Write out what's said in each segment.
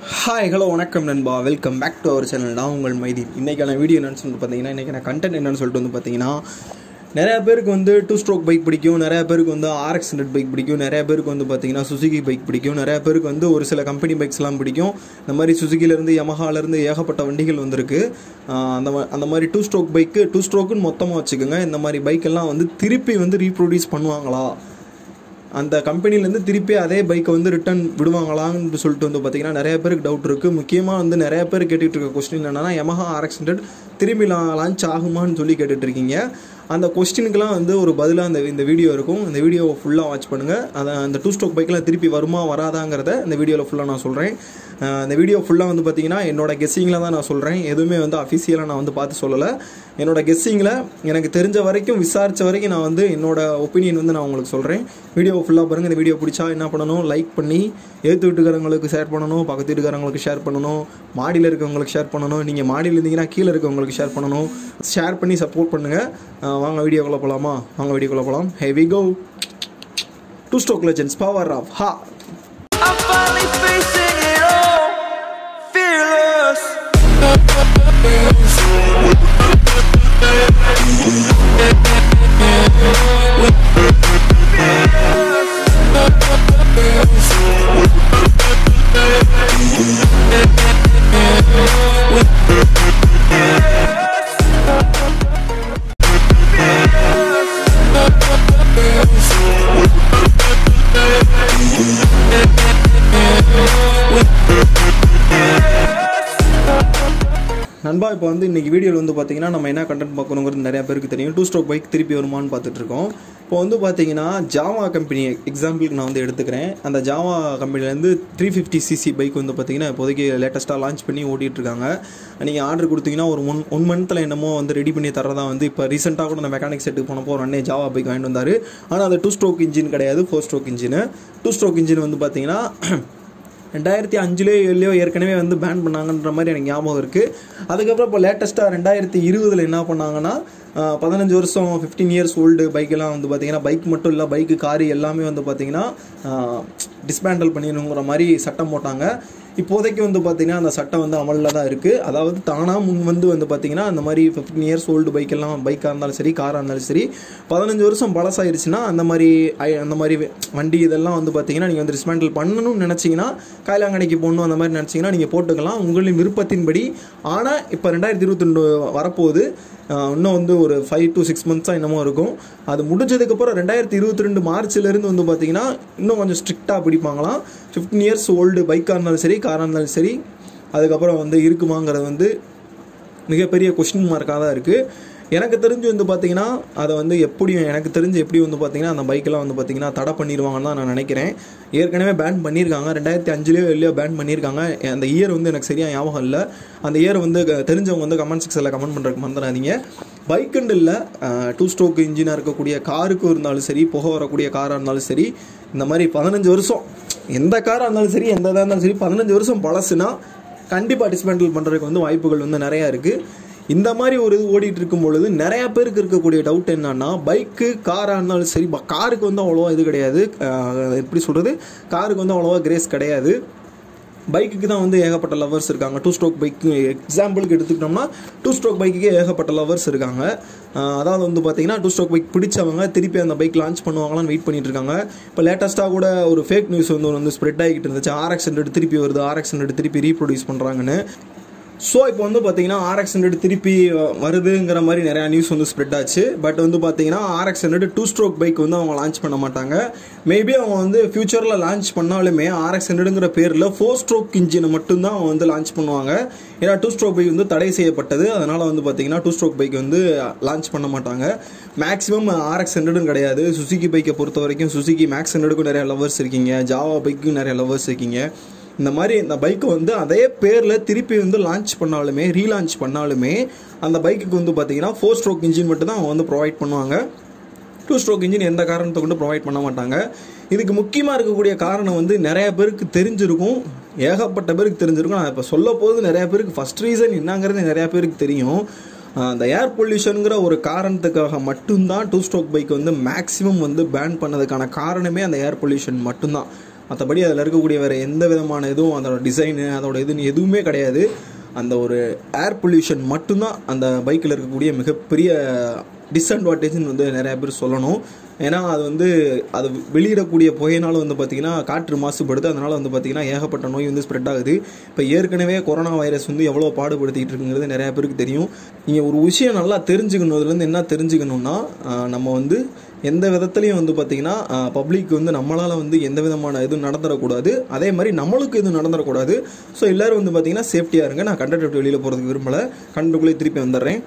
Hi hello வணக்கம் நண்பா welcome back to our channel நான் உங்கள் மைதி இன்றைக்கான வீடியோ என்னன்னு சொல்லிட்டு பார்த்தீங்கன்னா இன்றைக்கான கண்டென்ட் என்னன்னு சொல்லிட்டு வந்து பார்த்தீங்கன்னா நிறையா பேருக்கு வந்து டூ ஸ்ட்ரோக் பைக் பிடிக்கும் நிறையா பேருக்கு வந்து ஆர்எக்ஸ் ஹண்ட்ரட் பைக் பிடிக்கும் நிறையா பேருக்கு வந்து பார்த்தீங்கன்னா சுசுகி பைக் பிடிக்கும் நிறையா பேருக்கு வந்து ஒரு சில கம்பெனி பைக்ஸ்லாம் பிடிக்கும் இந்த மாதிரி சுசுகிலேருந்து யமஹாலேருந்து ஏகப்பட்ட வண்டிகள் வந்திருக்கு ஆஹ் அந்த மா- அந்த மாதிரி டூ ஸ்ட்ரோக் பைக்கு டூ ஸ்ட்ரோக்குன்னு மொத்தமாக வச்சுக்கோங்க இந்த மாதிரி பைக்கெல்லாம் வந்து திருப்பி வந்து ரீப்ரொடியூஸ் பண்ணுவாங்களா அந்த கம்பெனிலேருந்து திருப்பி அதே பைக்கை வந்து ரிட்டர்ன் விடுவாங்களான்னு சொல்லிட்டு வந்து பார்த்தீங்கன்னா நிறைய பேருக்கு டவுட் இருக்குது முக்கியமாக வந்து நிறைய பேர் கேட்டுட்டு இருக்க கொஸ்டின் என்னன்னா Yamaha RX 100 திரும்பி லான்ச் ஆகுமான்னு சொல்லி கேட்டுட்டு இருக்கீங்க அந்த கொஸ்டினுக்கெலாம் வந்து ஒரு பதிலாக அந்த இந்த வீடியோ இருக்கும் இந்த வீடியோவை ஃபுல்லாக வாட்ச் பண்ணுங்கள் அதை அந்த டூ ஸ்டோக் பைக்கில் திருப்பி வருமா வராதாங்கிறத இந்த வீடியோவில் ஃபுல்லாக நான் சொல்கிறேன் இந்த வீடியோ ஃபுல்லாக வந்து பார்த்தீங்கன்னா என்னோட கெஸ்ஸிங்கில் தான் நான் சொல்கிறேன் எதுவுமே வந்து அஃபிஷியலாக நான் வந்து பார்த்து சொல்லலை என்னோட கெஸ்ஸிங்கில் எனக்கு தெரிஞ்ச வரைக்கும் விசாரித்த வரைக்கும் நான் வந்து என்னோட ஒப்பீனியன் வந்து நான் உங்களுக்கு சொல்கிறேன் வீடியோ ஃபுல்லாக பாருங்கள் இந்த வீடியோ பிடிச்சா என்ன பண்ணணும் லைக் பண்ணி ஏற்று வீட்டுக்காரங்களுக்கு ஷேர் பண்ணணும் பக்கத்து வீட்டுக்காரங்களுக்கு ஷேர் பண்ணணும் மாடியில் இருக்கவங்களுக்கு ஷேர் பண்ணணும் நீங்கள் மாடியில் இருந்தீங்கன்னா கீழே இருக்கவங்களுக்கு ஷேர் பண்ணணும் ஷேர் பண்ணி சப்போர்ட் பண்ணுங்கள் வாங்க வீடியோக்குள்ளே போகலாமா வாங்க வீடியோக்குள்ளே போகலாம் hey we go to stroke legends power off ஹா I'm finally facing it all, fearless. நண்பா இப்போ வந்து இன்னைக்கு வீடியோவில் வந்து பார்த்தீங்கன்னா நம்ம என்ன கண்டென்ட் பார்க்கணுங்கிறது நிறைய பேருக்கு தெரியும் டூ ஸ்ட்ரோக் பைக் திருப்பி வருமான்னு பார்த்துட்டு இருக்கோம் இப்போ வந்து பார்த்தீங்கன்னா ஜாவா கம்பெனி எக்ஸாம்பிளுக்கு நான் வந்து எடுத்துக்கிறேன் அந்த ஜாவா கம்பெனிலேருந்து த்ரீ ஃபிஃப்டி சிசி பைக் வந்து பார்த்தீங்கன்னா இப்போதைக்கு லேட்டஸ்ட்டாக லான்ச் பண்ணி ஓட்டிகிட்டு இருக்காங்க நீங்கள் ஆர்டர் கொடுத்தீங்கன்னா ஒரு ஒன் ஒன் மந்த்தில் என்னமோ வந்து ரெடி பண்ணி தரதா வந்து இப்போ ரீசெண்டாக கூட அந்த மெக்கானிக் செட்டுக்கு போனப்போ ஒரு அண்ணே ஜாவா பைக் வாங்கிட்டு வந்தார் ஆனால் அது டூ ஸ்ட்ரோக் இன்ஜின் கிடையாது four stroke engine two stroke engine வந்து பார்த்தீங்கன்னா ரெண்டாயிரத்தி அஞ்சுலேயோ ஏழுலையோ ஏற்கனவே வந்து பேன் பண்ணாங்கன்ற மாதிரி எனக்கு ஞாபகம் இருக்குது அதுக்கப்புறம் இப்போ லேட்டஸ்ட்டாக ரெண்டாயிரத்தி இருபதில் என்ன பண்ணாங்கன்னா ஆஹ், பதினஞ்சு வருஷம் ஃபிஃப்டீன் இயர்ஸ் ஓல்டு பைக்கெல்லாம் வந்து பார்த்தீங்கன்னா பைக் மட்டும் இல்லை பைக்கு காரு எல்லாமே வந்து பார்த்தீங்கன்னா டிஸ்பேண்டல் பண்ணிடணுங்கிற மாதிரி சட்டம் போட்டாங்க இப்போதைக்கு வந்து பார்த்தீங்கன்னா அந்த சட்டம் வந்து அமலில் தான் இருக்குது அதாவது தானாக முன் வந்து வந்து பார்த்தீங்கன்னா அந்த மாதிரி ஃபிஃப்டீன் இயர்ஸ் ஓல்டு பைக்கெல்லாம் பைக்காக இருந்தாலும் சரி காராக இருந்தாலும் சரி பதினஞ்சு வருஷம் பழசாயிருச்சுன்னா அந்த மாதிரி ஐ- அந்த மாதிரி வண்டி இதெல்லாம் வந்து பார்த்தீங்கன்னா நீங்கள் வந்து டிஸ்மேண்டில் பண்ணணும்னு நினச்சிங்கன்னா காயிலாங்கடைக்கு போகணும் அந்த மாதிரி நினச்சிங்கன்னா நீங்கள் போட்டுக்கலாம் உங்களின் விருப்பத்தின்படி ஆனால் இப்போ ரெண்டாயிரத்தி இருபத்தி ரெண்டு வரப்போகுது ஆஹ் இன்னும் வந்து ஒரு ஃபைவ் டு சிக்ஸ் மந்த்ஸாக என்னமோ இருக்கும் அது முடிஞ்சதுக்கப்புறம் ரெண்டாயிரத்தி இருபத்தி ரெண்டு மார்ச்லேருந்து வந்து பார்த்தீங்கன்னா இன்னும் கொஞ்சம் ஸ்ட்ரிக்டாக பிடிப்பாங்களாம் ஃபிஃப்டீன் இயர்ஸ் ஓல்டு பைக்காக இருந்தாலும் சரி காராக இருந்தாலும் சரி அதுக்கப்புறம் வந்து இருக்குமாங்கிறது வந்து மிகப்பெரிய கொஸ்டின் மார்க்காக தான் இருக்குது எனக்கு தெரிஞ்சு வந்து பார்த்தீங்கன்னா அதை வந்து எப்படியும் எனக்கு தெரிஞ்சு எப்படி வந்து பார்த்தீங்கன்னா அந்த பைக்கெல்லாம் வந்து பார்த்தீங்கன்னா தடை பண்ணிடுவாங்கன்னு தான் நான் நினைக்கிறேன் ஏற்கனவே பேன் பண்ணியிருக்காங்க ரெண்டாயிரத்தி அஞ்சுலேயோ இல்லையோ பேன் பண்ணியிருக்காங்க அந்த இயர் வந்து எனக்கு சரியாக ஞாபகம் இல்லை அந்த இயர் வந்து க- தெரிஞ்சவங்க வந்து கமெண்ட் செக்ஷனில் கமெண்ட் பண்ணுறதுக்கு மறந்துடாதீங்க பைக்குண்டு இல்லை டூ ஸ்ட்ரோக் இன்ஜினாக இருக்கக்கூடிய காருக்கு இருந்தாலும் சரி புகை வரக்கூடிய காராக இருந்தாலும் சரி இந்த மாதிரி பதினஞ்சு வருஷம் எந்த காராக இருந்தாலும் சரி எந்த இதாக இருந்தாலும் சரி பதினஞ்சு வருஷம் பழசுனா கண்டிப்பாக டிஸ்மேண்டில் பண்ணுறதுக்கு வந்து வாய்ப்புகள் வந்து நிறையா இருக்குது இந்த மாதிரி ஒரு இது ஓடிட்டு இருக்கும் பொழுது நிறைய பேருக்கு இருக்கக்கூடிய டவுட் என்னன்னா பைக்கு காராக இருந்தாலும் சரி ப- காருக்கு வந்து அவ்வளோவா இது கிடையாது அஹ் எப்படி சொல்கிறது காருக்கு வந்து அவ்வளோவா கிரேஸ் கிடையாது பைக்குக்கு தான் வந்து ஏகப்பட்ட லவர்ஸ் இருக்காங்க டூ ஸ்ட்ரோக் பைக்கு எக்ஸாம்பிளுக்கு எடுத்துக்கிட்டோம்னா டூ ஸ்ட்ரோக் பைக்குக்கே ஏகப்பட்ட லவர்ஸ் இருக்காங்க அஹ் அதாவது வந்து பார்த்தீங்கன்னா டூ ஸ்ட்ரோக் பைக் பிடிச்சவங்க திருப்பி அந்த பைக் லான்ச் பண்ணுவாங்களான்னு வெயிட் பண்ணிட்டு இருக்காங்க இப்போ லேட்டஸ்ட்டாக கூட ஒரு ஃபேக் நியூஸ் வந்து ஒன்று வந்து ஸ்ப்ரெட் ஆகிட்டு இருந்துச்சு ஆர்எக்ஸ் ஹண்ட்ரட் திருப்பி வருது ஆர்எக்ஸ் ஹண்ட்ரட் திருப்பி ரீப்ரொடியூஸ் பண்ணுறாங்கன்னு ஸோ இப்போ வந்து பார்த்தீங்கன்னா ஆர்எக்ஸ் ஹண்ட்ரட் திருப்பி அஹ், வருதுங்கிற மாதிரி நிறையா நியூஸ் வந்து ஸ்ப்ரெட் ஆச்சு பட் வந்து பார்த்தீங்கன்னா RX hundred two stroke bike வந்து அவங்க லான்ச் பண்ண மாட்டாங்க மேபி அவங்க வந்து ஃபியூச்சரில் லான்ச் பண்ணாலுமே ஆர்எக்ஸ் ஹண்ட்ரடுங்கிற பேரில் ஃபோர் ஸ்ட்ரோக் இன்ஜினை மட்டும்தான் அவங்க வந்து லான்ச் பண்ணுவாங்க ஏன்னா டூ ஸ்ட்ரோக் பைக் வந்து தடை செய்யப்பட்டது அதனால் வந்து பார்த்தீங்கன்னா டூ ஸ்ட்ரோக் பைக் வந்து லான்ச் பண்ண மாட்டாங்க மேக்ஸிமம் ஆர்எக்ஸ் ஹண்ட்ரடும் கிடையாது சுசுகி பைக்கை பொறுத்த வரைக்கும் சுசுகி மேக்ஸ் ஹண்ட்ரடுக்கும் நிறைய லவர்ஸ் இருக்கீங்க ஜாவா பைக்கும் நிறைய லவர்ஸ் இருக்கீங்க இந்த மாதிரி இந்த பைக்கை வந்து அதே பேரில் திருப்பி வந்து லான்ச் பண்ணாலுமே ரீலான்ச் பண்ணாலுமே அந்த பைக்குக்கு வந்து பார்த்தீங்கன்னா ஃபோர் ஸ்ட்ரோக் இன்ஜின் மட்டும் தான் அவங்க வந்து ப்ரொவைட் பண்ணுவாங்க டூ ஸ்ட்ரோக் இன்ஜின் எந்த காரணத்தை கொண்டு ப்ரொவைட் பண்ண மாட்டாங்க இதுக்கு முக்கியமாக இருக்கக்கூடிய காரணம் வந்து நிறைய பேருக்கு தெரிஞ்சிருக்கும் ஏகப்பட்ட பேருக்கு தெரிஞ்சிருக்கும் நான் இப்போ சொல்ல போது நிறைய பேருக்கு ஃபர்ஸ்ட் ரீசன் என்னங்கிறது நிறைய பேருக்கு தெரியும் ஆஹ் அந்த ஏர் பொல்யூஷனுங்கிற ஒரு காரணத்துக்காக மட்டும்தான் டூ ஸ்ட்ரோக் பைக் வந்து மேக்ஸிமம் வந்து பேன் பண்ணதுக்கான காரணமே அந்த ஏர் பொல்யூஷன் மட்டும்தான் மற்றபடி அதில் இருக்கக்கூடிய வேறு எந்த விதமான இதுவும் அதோட டிசைனு அதோட இதுன்னு எதுவுமே கிடையாது அந்த ஒரு ஏர் பொல்யூஷன் மட்டும்தான் அந்த பைக்கில் இருக்கக்கூடிய மிகப்பெரிய டிஸ்அட்வான்டேஜ்னு வந்து நிறைய பேர் சொல்லணும் ஏன்னா அது வந்து அது வெளியிடக்கூடிய புகையினால வந்து பார்த்திங்கன்னா காற்று மாசுபடுது அதனால் வந்து பார்த்திங்கன்னா ஏகப்பட்ட நோய் வந்து ஸ்ப்ரெட் ஆகுது இப்போ ஏற்கனவே கொரோனா வைரஸ் வந்து எவ்வளோ பாடுபடுத்திக்கிட்டு இருக்குங்கிறது நிறைய பேருக்கு தெரியும் நீங்கள் ஒரு விஷயம் நல்லா தெரிஞ்சுக்கணும் அதுலேருந்து என்ன தெரிஞ்சுக்கணும்னா ஆஹ், நம்ம வந்து எந்த விதத்துலையும் வந்து பார்த்திங்கன்னா பப்ளிக் வந்து நம்மளால் வந்து எந்த விதமான இதுவும் நடந்துடக்கூடாது அதே மாதிரி நம்மளுக்கு எதுவும் நடந்துடக்கூடாது ஸோ எல்லோரும் வந்து பார்த்திங்கன்னா சேஃப்டியாக இருங்க நான் கண்டக்ட் விட்டு வெளியில் போகிறதுக்கு விரும்பலை கண்டுக்குள்ளே திருப்பி வந்துடுறேன்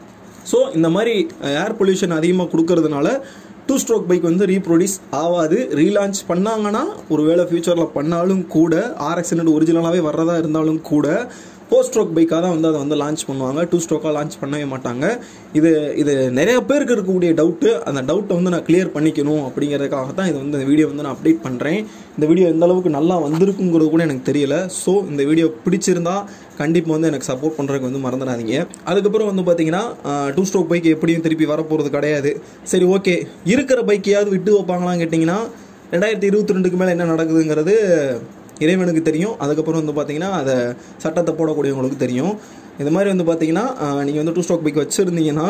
ஸோ இந்த மாதிரி ஏர் பொல்யூஷன் அதிகமாக கொடுக்கறதுனால டூ ஸ்ட்ரோக் பைக் வந்து ரீப்ரொடியூஸ் ஆகாது ரீலான்ச் பண்ணாங்கன்னா ஒருவேளை ஃபியூச்சரில் பண்ணாலும் கூட ஆர்எக்ஸ் ஹண்ட்ரட் ஒரிஜினலாகவே வர்றதா இருந்தாலும் கூட ஃபோர் ஸ்ட்ரோக் பைக்காக தான் வந்து அதை வந்து லான்ச் பண்ணுவாங்க டூ ஸ்ட்ரோக்காக லான்ச் பண்ணவே மாட்டாங்க இது இது நிறைய பேருக்கு இருக்கக்கூடிய டவுட்டு அந்த டவுட்டை வந்து நான் கிளியர் பண்ணிக்கணும் அப்படிங்கிறதுக்காக தான் இது வந்து இந்த வீடியோ வந்து நான் அப்டேட் பண்ணுறேன் இந்த வீடியோ எந்த அளவுக்கு நல்லா வந்திருக்குங்கிறது கூட எனக்கு தெரியல ஸோ இந்த வீடியோ பிடிச்சிருந்தா கண்டிப்பாக வந்து எனக்கு சப்போர்ட் பண்ணுறதுக்கு வந்து மறந்துடாதீங்க அதுக்கப்புறம் வந்து பார்த்தீங்கன்னா டூ ஸ்ட்ரோக் பைக் எப்படியும் திருப்பி வரப்போகிறது கிடையாது சரி ஓகே இருக்கிற பைக்கையாவது விட்டு வைப்பாங்களான்னு கேட்டிங்கன்னா ரெண்டாயிரத்தி இருபத்தி ரெண்டுக்கு மேலே என்ன நடக்குதுங்கிறது இறைவனுக்கு தெரியும் அதுக்கப்புறம் வந்து பார்த்தீங்கன்னா அதை சட்டத்தை போடக்கூடியவங்களுக்கு தெரியும் இந்த மாதிரி வந்து பார்த்தீங்கன்னா நீங்கள் வந்து டூ ஸ்ட்ரோக் பைக் வச்சுருந்தீங்கன்னா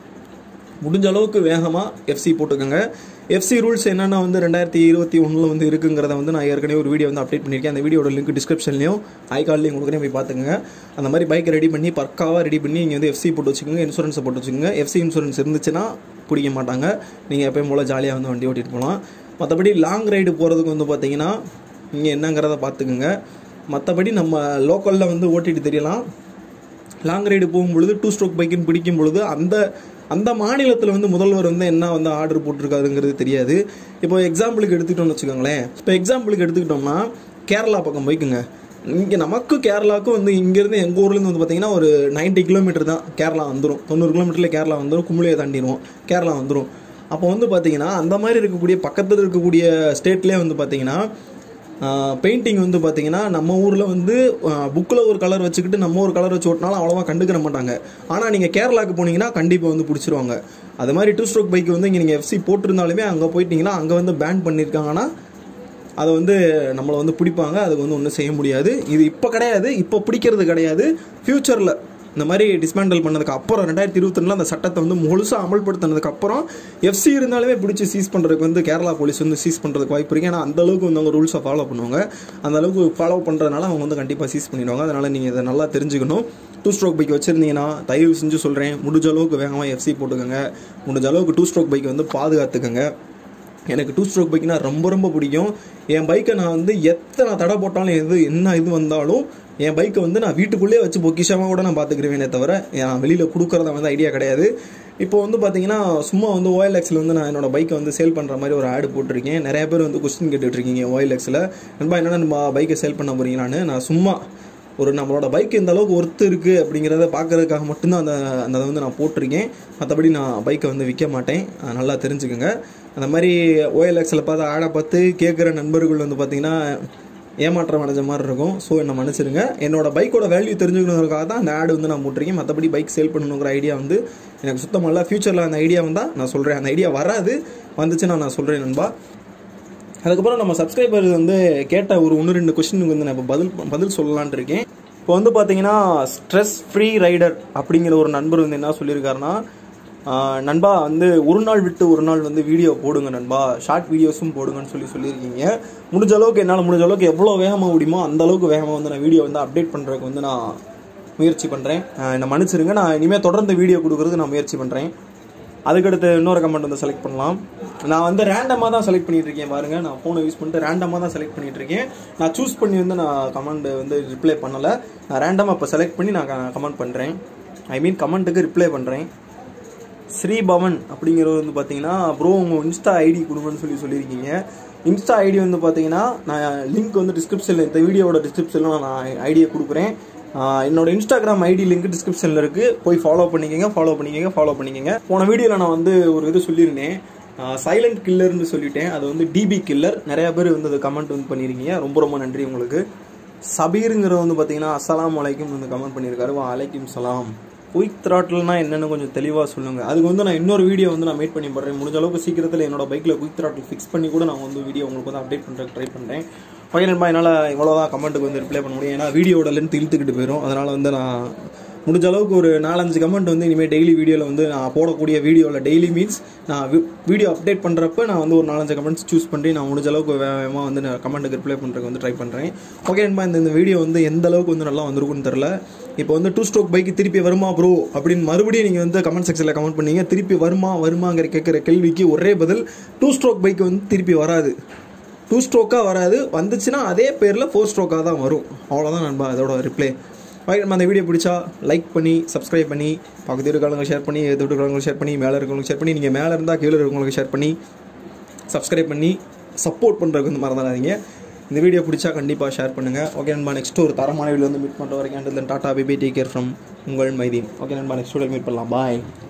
முடிஞ்ச அளவுக்கு வேகமாக எஃப்சி போட்டுக்கோங்க எஃப்சி ரூல்ஸ் என்னென்ன வந்து ரெண்டாயிரத்தி இருபத்தி ஒன்றில் வந்து இருக்குங்கிறத வந்து நான் ஏற்கனவே ஒரு வீடியோ வந்து அப்டேட் பண்ணியிருக்கேன் அந்த வீடியோட லிங்க் டிஸ்கிரிப்ஷன்லையும் ஐகார்ட்லையும் கொடுக்குறேன் போய் பார்த்துக்கங்க அந்த மாதிரி பைக்கை ரெடி பண்ணி பக்காவாக ரெடி பண்ணி நீங்கள் வந்து எஃப்சி போட்டு வச்சுக்கோங்க இன்சூரன்ஸை போட்டு வச்சுக்கோங்க எஃப்சி இன்சூரன்ஸ் இருந்துச்சுன்னா பிடிக்க மாட்டாங்க நீங்கள் எப்பயும் போல் ஜாலியாக வந்து வண்டி ஓட்டிட்டு போகலாம் மற்றபடி லாங் ரைடு போகிறதுக்கு வந்து பார்த்தீங்கன்னா நீங்கள் என்னங்கிறத பார்த்துக்குங்க மற்றபடி நம்ம லோக்கலில் வந்து ஓட்டிட்டு தெரியலாம் லாங் ரைடு போகும்பொழுது டூ ஸ்ட்ரோக் பைக்குன்னு பிடிக்கும் பொழுது அந்த அந்த மாநிலத்தில் வந்து முதல்வர் வந்து என்ன வந்து ஆர்டர் போட்டிருக்காதுங்கிறது தெரியாது இப்போ எக்ஸாம்பிளுக்கு எடுத்துக்கிட்டோம்னு வச்சுக்கோங்களேன் இப்போ எக்ஸாம்பிளுக்கு எடுத்துக்கிட்டோம்னா கேரளா பக்கம் போய்க்குங்க இங்கே நமக்கு கேரளாவுக்கும் வந்து இங்கேருந்து எங்கள் ஊர்லேருந்து வந்து பார்த்தீங்கன்னா ஒரு 90 கிலோமீட்டர் தான் கேரளா வந்துடும் தொண்ணூறு கிலோமீட்டரில் கேரளா வந்துடும் குமுளியை தாண்டிடுவோம் கேரளா வந்துடும் அப்போ வந்து பார்த்தீங்கன்னா அந்த மாதிரி இருக்கக்கூடிய பக்கத்தில் இருக்கக்கூடிய ஸ்டேட்லேயே வந்து பார்த்தீங்கன்னா பெயிண்டிங் வந்து பார்த்தீங்கன்னா நம்ம ஊரில் வந்து புக்கில் ஒரு கலர் வச்சுக்கிட்டு நம்ம ஒரு கலர் வச்சு ஓட்டினாலும் அவ்வளோவா கண்டுக்கிற மாட்டாங்க ஆனால் நீங்கள் கேரளாவுக்கு போனீங்கன்னா கண்டிப்பாக வந்து பிடிச்சிருவாங்க அது மாதிரி டூ ஸ்ட்ரோக் பைக் வந்து இங்கே நீங்கள் எஃப்சி போட்டிருந்தாலுமே அங்கே போயிட்டீங்கன்னா அங்கே வந்து பேன் பண்ணியிருக்காங்கன்னா அதை வந்து நம்மளை வந்து பிடிப்பாங்க அதுக்கு வந்து ஒன்றும் செய்ய முடியாது இது இப்போ கிடையாது இப்போ பிடிக்கிறது கிடையாது ஃப்யூச்சரில் இந்த மாதிரி டிஸ்மேண்டல் பண்ணதுக்கு அப்புறம் ரெண்டாயிரத்தி இருபத்தொன்னில் அந்த சட்டத்தை வந்து முழுசாக அமல்படுத்தினதுக்கு அப்புறம் எஃப்சி இருந்தாலுமே பிடிச்சி சீஸ் பண்ணுறதுக்கு வந்து கேரளா போலீஸ் வந்து சீஸ் பண்ணுறதுக்கு வாய்ப்பு இருக்குது ஏன்னா அந்த அளவுக்கு வந்து அவங்க ரூல்ஸை ஃபாலோ பண்ணுவாங்க அந்த அளவுக்கு ஃபாலோ பண்ணுறதுனால அவங்க வந்து கண்டிப்பாக சீஸ் பண்ணிடுவாங்க அதனால் நீங்கள் இதை நல்லா தெரிஞ்சுக்கணும் டூ ஸ்ட்ரோக் பைக் வச்சுருந்தீங்கன்னா தயவு செஞ்சு சொல்கிறேன் முடிஞ்ச அளவுக்கு வேகமாக எஃப்சி போட்டுக்கோங்க முடிஞ்ச அளவுக்கு டூ ஸ்ட்ரோக் பைக் வந்து பாதுகாத்துக்கோங்க எனக்கு டூ ஸ்ட்ரோக் பைக்னா ரொம்ப ரொம்ப பிடிக்கும் என் பைக்கை நான் வந்து எத்தனை தடை போட்டாலும் எது என்ன இது வந்தாலும் என் பைக்கை வந்து நான் வீட்டுக்குள்ளேயே வச்சு பொக்கிஷமாக கூட நான் பார்த்துக்கிறேனே தவிர நான் வெளியில் கொடுக்குறத வந்து ஐடியா கிடையாது இப்போ வந்து பார்த்தீங்கன்னா சும்மா வந்து ஓஎல்எக்ஸில் வந்து நான் என்னோட பைக்கை வந்து சேல் பண்ணுற மாதிரி ஒரு ஆடு போட்டிருக்கேன் நிறைய பேர் வந்து கொஸ்டின் கேட்டுட்டு இருக்கீங்க ஓஎல்எக்ஸில் நண்பா என்னென்ன நம்ம பைக்கை சேல் பண்ண போறீங்களான்னு நான் சும்மா ஒரு நம்மளோட பைக் எந்த அளவுக்கு ஒர்த்து இருக்குது அப்படிங்கிறத பார்க்கறதுக்காக மட்டும்தான் அந்த அந்த இதை வந்து நான் போட்டிருக்கேன் மற்றபடி நான் பைக்கை வந்து விற்க மாட்டேன் அஹ் நல்லா தெரிஞ்சுக்கோங்க அந்த மாதிரி ஓஎல்எக்ஸில் பார்த்து ஆடை பார்த்து கேட்குற நண்பர்கள் வந்து பார்த்தீங்கன்னா ஏமாற்றம் அடைஞ்ச மாதிரி இருக்கும் ஸோ என்னை மன்னிச்சிருங்க என்னோட பைக்கோட வேல்யூ தெரிஞ்சுக்கணுங்கிறதுக்காக தான் அந்த ஆடு வந்து நான் போட்டிருக்கேன் மற்றபடி பைக் சேல் பண்ணணுங்கிற ஐடியா வந்து எனக்கு சுத்தமாக இல்லை ஃப்யூச்சரில் அந்த ஐடியா வந்தால் நான் சொல்கிறேன் அந்த ஐடியா வராது வந்துச்சுன்னா நான் சொல்கிறேன் நண்பா அதுக்கப்புறம் நம்ம சப்ஸ்கிரைபர் வந்து கேட்ட ஒரு ஒன்று ரெண்டு கொஸ்டினுக்கு வந்து நான் இப்போ பதில் பதில் சொல்லலான்ட்டு இருக்கேன் இப்போ வந்து பார்த்தீங்கன்னா ஸ்ட்ரெஸ் ஃப்ரீ ரைடர் அப்படிங்கிற ஒரு நண்பர் வந்து என்ன சொல்லியிருக்காருன்னா ஆஹ், நண்பா வந்து ஒரு நாள் விட்டு ஒரு நாள் வந்து வீடியோ போடுங்க நண்பா ஷார்ட் வீடியோஸும் போடுங்கன்னு சொல்லி சொல்லியிருக்கீங்க முடிஞ்ச அளவுக்கு என்னால் முடிஞ்ச அளவுக்கு எவ்வளோ வேகமாக முடியுமோ அந்த அளவுக்கு வேகமாக வந்து நான் வீடியோ வந்து அப்டேட் பண்ணுறதுக்கு வந்து நான் முயற்சி பண்ணுறேன் என்னை மன்னிச்சிருங்க நான் இனிமேல் தொடர்ந்து வீடியோ கொடுக்குறதுக்கு நான் முயற்சி பண்ணுறேன் அதுக்கடுத்து இன்னொரு கமெண்ட் வந்து செலக்ட் பண்ணலாம் நான் வந்து ரேண்டமாக தான் செலக்ட் பண்ணிட்டு இருக்கேன் பாருங்க நான் ஃபோனை யூஸ் பண்ணிட்டு ரேண்டமாக தான் செலக்ட் பண்ணிட்டு இருக்கேன் நான் சூஸ் பண்ணி வந்து நான் கமெண்ட் வந்து ரிப்ளை பண்ணலை நான் ரேண்டமாக இப்போ செலக்ட் பண்ணி நான் கமெண்ட் பண்ணுறேன் ஐ மீன் கமெண்ட்டுக்கு ரிப்ளை பண்ணுறேன் ஸ்ரீபவன் அப்படிங்கிறவர் வந்து பார்த்தீங்கன்னா ப்ரோ உங்கள் இன்ஸ்டா ஐடி கொடுங்கன்னு சொல்லி சொல்லியிருக்கீங்க இன்ஸ்டா ஐடி வந்து பார்த்தீங்கன்னா நான் லிங்க் வந்து டிஸ்கிரிப்ஷனில் இந்த வீடியோவோட டிஸ்கிரிப்ஷனில் நான் ஐடியை கொடுக்குறேன் ஆஹ் என்னோட இன்ஸ்டாகிராம் ஐடி லிங்க் டிஸ்கிரிப்ஷனில் இருக்குது போய் ஃபாலோ பண்ணிக்கங்க ஃபாலோ பண்ணிக்கங்க ஃபாலோ பண்ணிக்கங்க போன வீடியோவில் நான் வந்து ஒரு இது சொல்லியிருந்தேன் சைலண்ட் கில்லர்னு சொல்லிட்டேன் அது வந்து டிபி கில்லர் நிறைய பேர் வந்து அது கமெண்ட் வந்து பண்ணியிருக்கீங்க ரொம்ப ரொம்ப நன்றி உங்களுக்கு சபீருங்கிற வந்து பார்த்தீங்கன்னா அஸ்ஸலாமு அலைக்கும் வந்து கமெண்ட் பண்ணியிருக்காரு வா அலைக்கும் சலாம் குயிக் த்ராட்டில்னா என்னன்னு கொஞ்சம் தெளிவாக சொல்லுங்கள் அதுக்கு வந்து நான் இன்னொரு வீடியோ வந்து நான் மேட் பண்ணி போடுறேன் முடிஞ்ச அளவுக்கு சீக்கிரத்தில் என்னோட பைக்கில் குயிக் த்ராட்டில் ஃபிக்ஸ் பண்ணி கூட நான் வந்து வீடியோ உங்களுக்கு வந்து அப்டேட் பண்ணுறதுக்கு ட்ரை பண்ணுறேன் ஓகே நண்பா என்னால் இவ்வளோதான் கமெண்ட்டுக்கு வந்து ரிப்ளை பண்ண முடியும் ஏன்னா வீடியோட லென்த் இழுத்துக்கிட்டு போயிடும் அதனால் வந்து நான் முடிஞ்ச அளவுக்கு ஒரு நாலஞ்சு கமெண்ட் வந்து இனிமேல் டெய்லி வீடியோவில் வந்து நான் போடக்கூடிய வீடியோவில் டெய்லி மீன்ஸ் நான் வீடியோ அப்டேட் பண்ணுறப்ப நான் வந்து ஒரு நாலஞ்சு கமெண்ட்ஸ் சூஸ் பண்ணி நான் முடிஞ்ச அளவுக்கு வேகமாக வந்து நான் கமெண்ட்டுக்கு ரிப்ளை பண்ணுறதுக்கு வந்து ட்ரை பண்ணுறேன் ஓகே நண்பா இந்த இந்த வீடியோ வந்து எந்த அளவுக்கு வந்து நல்லா வந்திருக்குன்னு தெரில இப்போ வந்து டூ ஸ்ட்ரோக் பைக் திருப்பி வருமா ப்ரோ அப்படின்னு மறுபடியும் நீங்கள் வந்து கமெண்ட் செக்ஷனில் கமெண்ட் பண்ணீங்க திருப்பி வருமா வருமாங்கிற கேட்குற கேள்விக்கு ஒரே பதில் டூ ஸ்ட்ரோக் பைக் வந்து திருப்பி வராது டூ ஸ்ட்ரோக்காக வராது வந்துச்சுன்னா அதே பேரில் ஃபோர் ஸ்ட்ரோக்காக தான் வரும் அவ்வளோதான் நண்பா அதோட ரிப்ளை ஓகே நம்ம அந்த வீடியோ பிடிச்சா லைக் பண்ணி சப்ஸ்கிரைப் பண்ணி பக்கத்து இருக்கிறவங்க ஷேர் பண்ணி எதிர்த்து இருக்கிறவங்க ஷேர் பண்ணி மேலே இருக்கிறவங்களுக்கு ஷேர் பண்ணி நீங்கள் மேலே இருந்தால் கீழே இருக்கிறவங்களுக்கு ஷேர் பண்ணி சப்ஸ்கிரைப் பண்ணி சப்போர்ட் பண்ணுறதுக்கு வந்து மறந்துடாதீங்க இந்த வீடியோ பிடிச்சா கண்டிப்பாக ஷேர் பண்ணுங்கள் ஓகே நண்பா நெக்ஸ்ட் ஒரு தரமான வீடியோ வந்து மீட் பண்ணுற வரைக்கும் டாட்டா பிபி டேக் கேர் ஃப்ரம் உங்கள் மைதீன் ஓகே நண்பா நெக்ஸ்ட் வீடியோ மீட் பண்ணலாம் பாய்